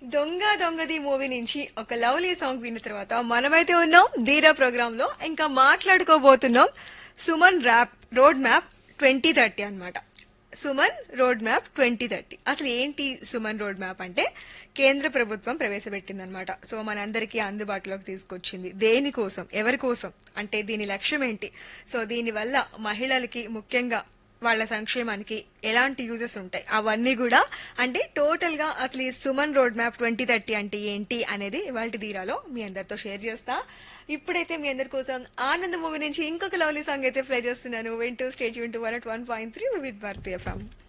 దొంగ దొంగది మూవీ నుంచి ఒక లవ్లీ సాంగ్ విన్న తర్వాత మనమైతే ఉన్నాం ధీరా ప్రోగ్రామ్ లో ఇంకా మాట్లాడుకోబోతున్నాం సుమన్ ర్యాప్ రోడ్ మ్యాప్ ట్వంటీ థర్టీ అనమాట Suman road map twenty thirty అసలు ఏంటి సుమన్ రోడ్ మ్యాప్ అంటే కేంద్ర ప్రభుత్వం ప్రవేశపెట్టిందనమాట సో మనందరికీ అందుబాటులోకి తీసుకొచ్చింది దేనికోసం ఎవరి కోసం అంటే దీని లక్ష్యం ఏంటి సో దీని వల్ల మహిళలకి ముఖ్యంగా వాళ్ళ సంక్షేమానికి ఎలాంటి యూజెస్ ఉంటాయి అవన్నీ కూడా అంటే టోటల్ గా అసలు ఈ Suman road map twenty thirty అంటే ఏంటి అనేది ఇవాళ దీరాలో మీ అందరితో షేర్ చేస్తా ఇప్పుడైతే మీ అందరి కోసం ఆనంద మూవీ నుంచి ఇంకొక లవ్లీ సాంగ్ అయితే ప్లే చేస్తున్నాను వింటూ స్టేట్ యూన్ two one one point three with భారతీయ ఫ్రమ్